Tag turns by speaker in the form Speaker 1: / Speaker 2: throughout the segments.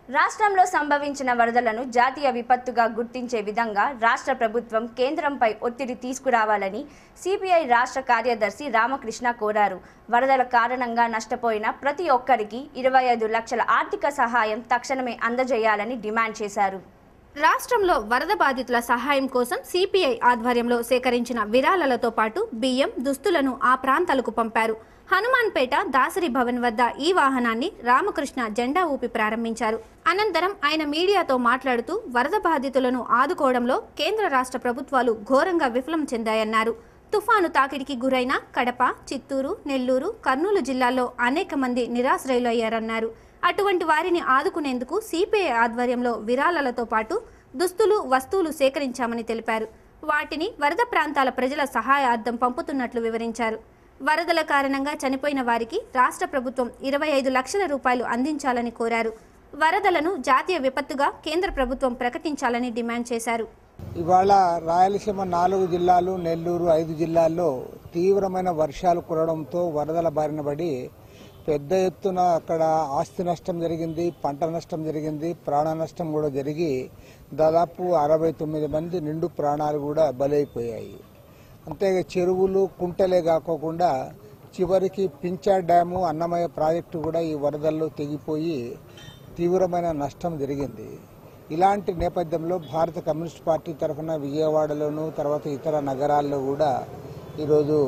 Speaker 1: రాష్ట్రంలో సంభవించిన వరదలను జాతీయ విపత్తుగా గుర్తించే విధంగా రాష్ట్ర ప్రభుత్వం కేంద్రంపై ఒత్తిడి తీసుకురావాలని సిపిఐ రాష్ట్ర కార్యదర్శి రామకృష్ణ కోరారు వరదల కారణంగా నష్టపోయిన ప్రతి ఒక్కరికి ఇరవై ఐదు లక్షల ఆర్థిక సహాయం తక్షణమే అందజేయాలని డిమాండ్ చేశారు
Speaker 2: రాష్ట్రంలో వరద బాధితుల సహాయం కోసం సిపిఐ ఆధ్వర్యంలో సేకరించిన విరాళాలతో పాటు బియ్యం దుస్తులను ఆ ప్రాంతాలకు పంపారు హనుమాన్పేట దాసరి భవన్ వద్ద ఈ వాహనాన్ని రామకృష్ణ జెండా ఊపి ప్రారంభించారు అనంతరం ఆయన మీడియాతో మాట్లాడుతూ వరద బాధితులను ఆదుకోవడంలో కేంద్ర రాష్ట్ర ప్రభుత్వాలు ఘోరంగా విఫలం చెందాయన్నారు తుఫాను తాకిడికి గురైన కడప చిత్తూరు నెల్లూరు కర్నూలు జిల్లాల్లో అనేక మంది నిరాశ్రయులు అయ్యారన్నారు అటువంటి వారిని ఆదుకునేందుకు సిపిఐ ఆధ్వర్యంలో విరాళాలతో పాటు దుస్తులు వస్తువులు సేకరించామని తెలిపారు వాటిని వరద ప్రాంతాల ప్రజల సహాయార్థం పంపుతున్నట్లు వివరించారు వరదల కారణంగా చనిపోయిన వారికి రాష్ట్ర ప్రభుత్వం ఇరవై ఐదు లక్షల రూపాయలు అందించాలని కోరారు వరదలను జాతీయ విపత్తుగా కేంద్ర ప్రభుత్వం ప్రకటించాలని డిమాండ్ చేశారు
Speaker 3: ఇవాళ రాయలసీమ నాలుగు జిల్లాలు నెల్లూరు ఐదు జిల్లాల్లో తీవ్రమైన వర్షాలు కురవడంతో వరదల బారిన పడి పెద్ద ఎత్తున అక్కడ ఆస్తి నష్టం జరిగింది పంట నష్టం జరిగింది ప్రాణ నష్టం కూడా జరిగి దాదాపు అరవై తొమ్మిది మంది నిండు ప్రాణాలు కూడా బలైపోయాయి అంతే చెరువులు కుంటలే కాకోకుండా చివరికి పించా డ్యాము అన్నమయ్య ప్రాజెక్టు కూడా ఈ వరదల్లో తెగిపోయి తీవ్రమైన నష్టం జరిగింది ఇలాంటి నేపథ్యంలో భారత కమ్యూనిస్ట్ పార్టీ తరఫున విజయవాడలోను తర్వాత ఇతర నగరాల్లో కూడా ఈరోజు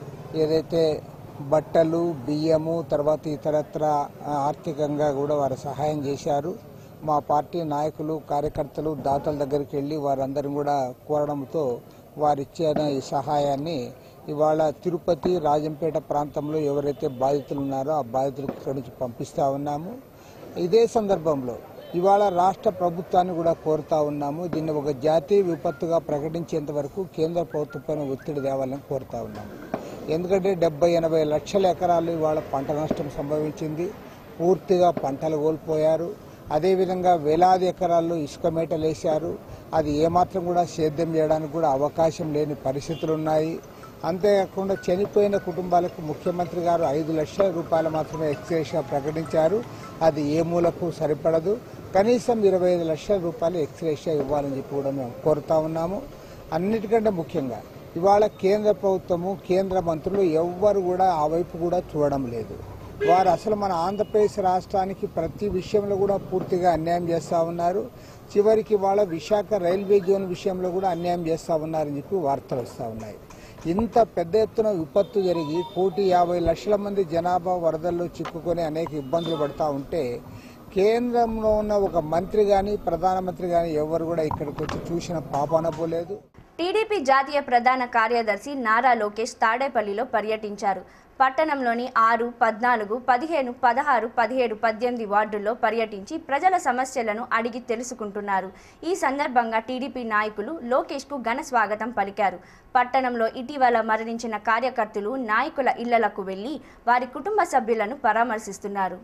Speaker 3: ఏదైతే బట్టలు బియ్యము తర్వాత ఇతరత్ర ఆ, ఆర్థికంగా కూడా వారు సహాయం చేశారు మా పార్టీ నాయకులు కార్యకర్తలు దాతల దగ్గరికి వెళ్ళి వారందరం కూడా కోరడంతో వారిచ్చిన ఈ సహాయాన్ని ఇవాళ తిరుపతి రాజంపేట ప్రాంతంలో ఎవరైతే బాధితులు ఉన్నారో ఆ బాధితులకు ఇక్కడి నుంచి పంపిస్తా ఉన్నాము ఇదే సందర్భంలో ఇవాళ రాష్ట్ర ప్రభుత్వాన్ని కూడా కోరుతా ఉన్నాము దీన్ని ఒక జాతీయ విపత్తుగా ప్రకటించేంత వరకు కేంద్ర ప్రభుత్వంపైన ఒత్తిడి తేవాలని కోరుతా ఉన్నాము ఎందుకంటే డెబ్బై ఎనభై లక్షల ఎకరాలు ఇవాళ పంట నష్టం సంభవించింది పూర్తిగా పంటలు కోల్పోయారు అదేవిధంగా వేలాది ఎకరాల్లో ఇసుక మేటలు వేశారు అది ఏమాత్రం కూడా సేద్యం చేయడానికి కూడా అవకాశం లేని పరిస్థితులు ఉన్నాయి అంతేకాకుండా చనిపోయిన కుటుంబాలకు ముఖ్యమంత్రి గారు ఐదు లక్షల రూపాయలు మాత్రమే ఎక్స్గ్రేషియా ప్రకటించారు అది ఏ మూలకు సరిపడదు కనీసం ఇరవై ఐదు లక్షల రూపాయలు ఎక్స్గ్రేషియా ఇవ్వాలని చెప్పి కూడా మేము కోరుతా ఉన్నాము అన్నిటికంటే ముఖ్యంగా ఇవాళ కేంద్ర ప్రభుత్వము కేంద్ర మంత్రులు ఎవ్వరు కూడా ఆ వైపు కూడా చూడడం లేదు వారు అసలు మన ఆంధ్రప్రదేశ్ రాష్ట్రానికి ప్రతి విషయంలో కూడా పూర్తిగా అన్యాయం చేస్తూ ఉన్నారు చివరికి వాళ్ళ విశాఖ రైల్వే జోన్ విషయంలో కూడా అన్యాయం చేస్తూ ఉన్నారని చెప్పి వార్తలు వస్తూ ఉన్నాయి ఇంత పెద్ద ఎత్తున విపత్తు జరిగి కోటి యాభై లక్షల మంది జనాభా వరదల్లో చిక్కుకొని అనేక ఇబ్బందులు పడతా ఉంటే కేంద్రంలో ఉన్న ఒక మంత్రి కానీ ప్రధానమంత్రి కానీ ఎవరు కూడా ఇక్కడికి వచ్చి చూసిన పాపాన పోలేదు
Speaker 1: టీడీపీ జాతీయ ప్రధాన కార్యదర్శి నారా లోకేష్ తాడేపల్లిలో పర్యటించారు పట్టణంలోని ఆరు పద్నాలుగు పదిహేను పదహారు పదిహేడు పద్దెనిమిది వార్డుల్లో పర్యటించి ప్రజల సమస్యలను అడిగి తెలుసుకుంటున్నారు ఈ సందర్భంగా టీడీపీ నాయకులు లోకేష్కు ఘన స్వాగతం పలికారు పట్టణంలో ఇటీవల మరణించిన కార్యకర్తలు నాయకుల ఇళ్లకు వెళ్లి వారి కుటుంబ సభ్యులను పరామర్శిస్తున్నారు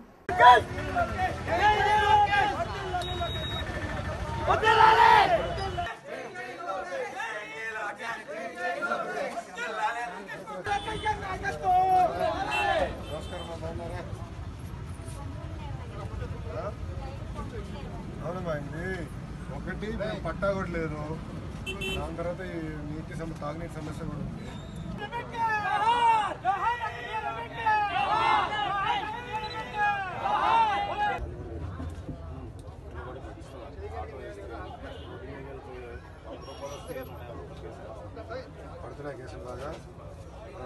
Speaker 4: అవునమ్మా ఇది ఒకటి మేము పట్టా కూడా లేదు దాని తర్వాత ఈ నీటి సమస్య తాగునీటి సమస్య కూడా ఉంది పడుతున్నాయి కేసులు బాగా ఆ.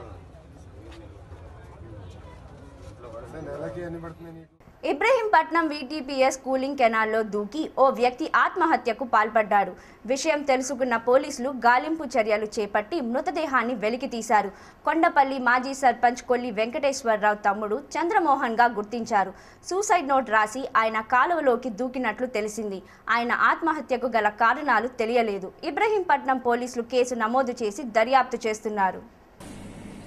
Speaker 4: ఇట్లా పడితే నెలకి ఎన్ని పడుతున్నాయి నీకు
Speaker 1: ఇబ్రహీంపట్నం వీటీపీఎస్ కూలింగ్ కెనాల్లో దూకి ఓ వ్యక్తి ఆత్మహత్యకు పాల్పడ్డాడు విషయం తెలుసుకున్న పోలీసులు గాలింపు చర్యలు చేపట్టి మృతదేహాన్ని వెలికి తీశారు కొండపల్లి మాజీ సర్పంచ్ కొల్లి వెంకటేశ్వరరావు తమ్ముడు చంద్రమోహన్గా గుర్తించారు సూసైడ్ నోట్ రాసి ఆయన కాలువలోకి దూకినట్లు తెలిసింది ఆయన ఆత్మహత్యకు గల కారణాలు తెలియలేదు ఇబ్రహీంపట్నం పోలీసులు కేసు నమోదు చేసి దర్యాప్తు చేస్తున్నారు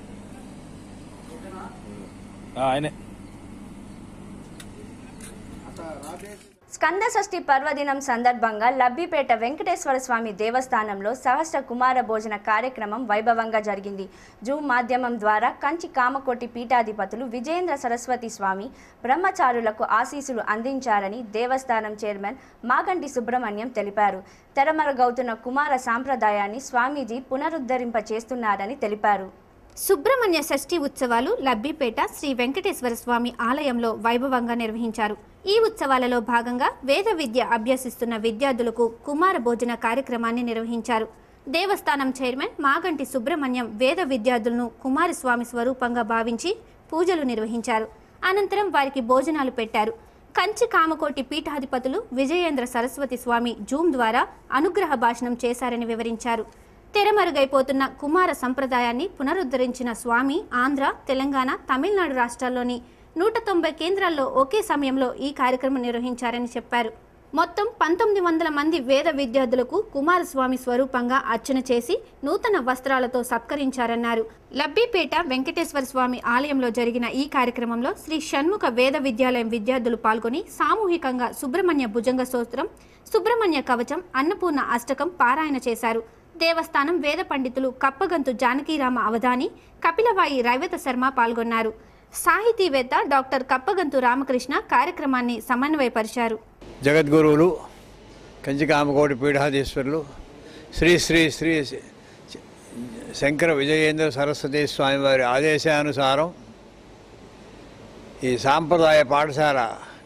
Speaker 5: ఆ, ఆయనే
Speaker 1: స్కంద షష్ఠి పర్వదినం సందర్భంగా లబ్బిపేట వెంకటేశ్వర స్వామి దేవస్థానంలో సహస్ర కుమార భోజన కార్యక్రమం వైభవంగా జరిగింది జూమ్ మాధ్యమం ద్వారా కంచి కామకోటి పీఠాధిపతులు విజయేంద్ర సరస్వతి స్వామి బ్రహ్మచారులకు ఆశీస్సులు అందించారని దేవస్థానం చైర్మన్ మాగంటి సుబ్రహ్మణ్యం తెలిపారు తెరమరుగవుతున్న కుమార సాంప్రదాయాన్ని స్వామీజీ పునరుద్ధరింప చేస్తున్నారని తెలిపారు
Speaker 2: సుబ్రహ్మణ్య షష్ఠి ఉత్సవాలు లబ్బిపేట శ్రీ వెంకటేశ్వర స్వామి ఆలయంలో వైభవంగా నిర్వహించారు ఈ ఉత్సవాలలో భాగంగా వేద విద్య అభ్యసిస్తున్న విద్యార్థులకు కుమార భోజన కార్యక్రమాన్ని నిర్వహించారు దేవస్థానం చైర్మన్ మాగంటి సుబ్రహ్మణ్యం వేద విద్యార్థులను కుమారస్వామి స్వరూపంగా భావించి పూజలు నిర్వహించారు అనంతరం వారికి భోజనాలు పెట్టారు కంచి కామకోటి పీఠాధిపతులు విజయేంద్ర సరస్వతి స్వామి జూమ్ ద్వారా అనుగ్రహ భాషణం చేశారని వివరించారు తెరమరుగైపోతున్న కుమార సంప్రదాయాన్ని పునరుద్ధరించిన స్వామి ఆంధ్ర తెలంగాణ తమిళనాడు రాష్ట్రాల్లోని నూట తొంభై కేంద్రాల్లో ఒకే సమయంలో ఈ కార్యక్రమం నిర్వహించారని చెప్పారు మొత్తం పంతొమ్మిది వందల మంది వేద విద్యార్థులకు కుమారస్వామి స్వరూపంగా అర్చన చేసి నూతన వస్త్రాలతో సత్కరించారన్నారు లబ్బిపేట వెంకటేశ్వర స్వామి ఆలయంలో జరిగిన ఈ కార్యక్రమంలో శ్రీ షణ్ముఖ వేద విద్యాలయం విద్యార్థులు పాల్గొని సామూహికంగా సుబ్రహ్మణ్య భుజంగ స్తోత్రం సుబ్రహ్మణ్య కవచం అన్నపూర్ణ అష్టకం పారాయణ చేశారు దేవస్థానం వేద పండితులు కప్పగంతు జానకీరామ అవధాని కపిలవాయి రైవత శర్మ పాల్గొన్నారు సాహితీవేత్త డాక్టర్ కప్పగంతు రామకృష్ణ కార్యక్రమాన్ని సమన్వయపరిచారు
Speaker 5: జగద్గురువులు కంచికామకోటి పీఠాధీశ్వరులు శ్రీ శ్రీ శ్రీ శంకర విజయేంద్ర సరస్వతి స్వామివారి ఆదేశానుసారం ఈ సాంప్రదాయ పాఠశాల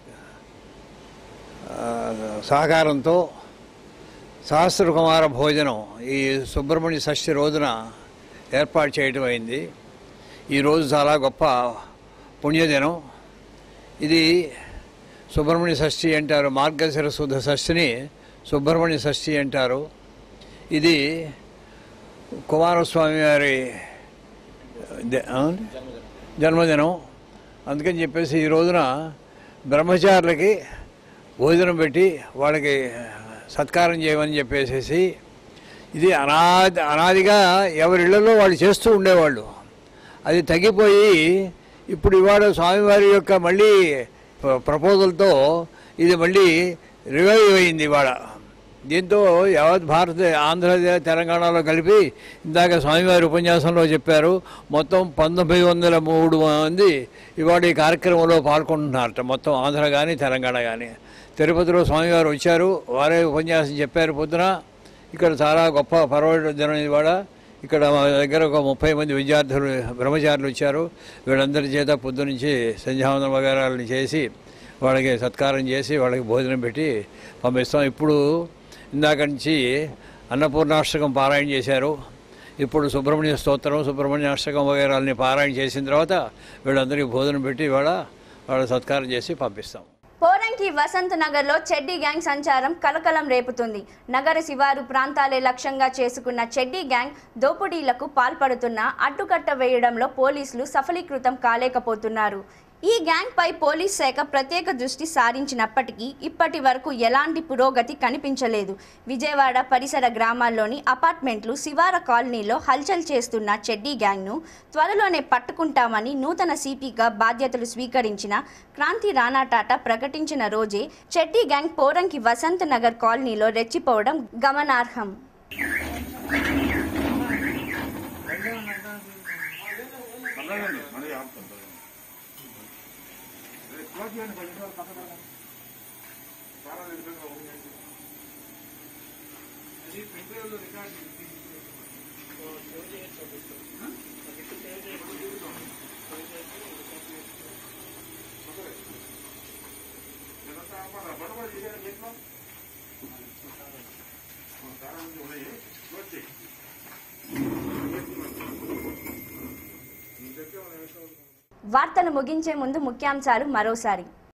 Speaker 5: ఆ, సహకారంతో సహస్ర కుమార భోజనం ఈ సుబ్రహ్మణ్య షష్ఠి రోజున ఏర్పాటు చేయడం అయింది ఈరోజు చాలా గొప్ప పుణ్యదినం ఇది సుబ్రహ్మణ్య షష్ఠి అంటారు మార్గశిర శుద్ధ షష్ఠిని సుబ్రహ్మణ్య షష్ఠి అంటారు ఇది కుమారస్వామి వారి ద- ఆ? జన్మదినం అందుకని చెప్పేసి ఈ రోజున బ్రహ్మచారులకి భోజనం పెట్టి వాళ్ళకి సత్కారం చేయమని చెప్పేసేసి ఇది అనాది అనాదిగా ఎవరిళ్లలో వాళ్ళు చేస్తూ ఉండేవాళ్ళు అది తగ్గిపోయి ఇప్పుడు ఇవాళ స్వామివారి యొక్క మళ్ళీ ప్ర- ప్రపోజల్తో ఇది మళ్ళీ రివైవ్ అయింది ఇవాళ దీంతో యావత్ భారత ఆంధ్ర తెలంగాణలో కలిపి ఇందాక స్వామివారి ఉపన్యాసంలో చెప్పారు మొత్తం పంతొమ్మిది వందల మూడు మంది ఇవాళ ఈ కార్యక్రమంలో పాల్గొంటున్నారట మొత్తం ఆంధ్ర కానీ తెలంగాణ కానీ తిరుపతిలో స్వామివారు వచ్చారు వారే ఉపన్యాసం చెప్పారు పొద్దున ఇక్కడ చాలా గొప్ప పర్వ దినం ఇవాళ ఇక్కడ మా దగ్గర ఒక ముప్పై మంది విద్యార్థులు బ్రహ్మచారులు వచ్చారు వీళ్ళందరి చేత పొద్దునుంచి సంధ్యావందన వగేరాలను చేసి వాళ్ళకి సత్కారం చేసి వాళ్ళకి భోజనం పెట్టి పంపిస్తాం ఇప్పుడు ఇందాక నుంచి అన్నపూర్ణాష్టకం పారాయణ చేశారు ఇప్పుడు సుబ్రహ్మణ్య స్తోత్రం సుబ్రహ్మణ్య అష్టకం వగేరాలని పారాయణ చేసిన తర్వాత వీళ్ళందరికీ భోజనం పెట్టి ఇవాళ వాళ్ళ సత్కారం చేసి పంపిస్తాం
Speaker 1: పోరంకి వసంత్ నగర్లో చెడ్డీ గ్యాంగ్ సంచారం కలకలం రేపుతుంది నగర శివారు ప్రాంతాలే లక్ష్యంగా చేసుకున్న చెడ్డీ గ్యాంగ్ దోపిడీలకు పాల్పడుతున్న అడ్డుకట్ట వేయడంలో పోలీసులు సఫలీకృతం కాలేకపోతున్నారు ఈ గ్యాంగ్ పై పోలీస్ శాఖ ప్రత్యేక దృష్టి సారించినప్పటికీ ఇప్పటి వరకు ఎలాంటి పురోగతి కనిపించలేదు విజయవాడ పరిసర గ్రామాల్లోని అపార్ట్మెంట్లు శివార కాలనీలో హల్చల్ చేస్తున్న చెడ్డీ గ్యాంగ్ను త్వరలోనే పట్టుకుంటామని నూతన సిపిగా బాధ్యతలు స్వీకరించిన క్రాంతి రాణా టాటా ప్రకటించిన రోజే చెడ్డీ గ్యాంగ్ పోరంకి వసంత్ నగర్ కాలనీలో రెచ్చిపోవడం గమనార్హం వార్తలు ముగించే ముందు ముఖ్యాంశాలు మరోసారి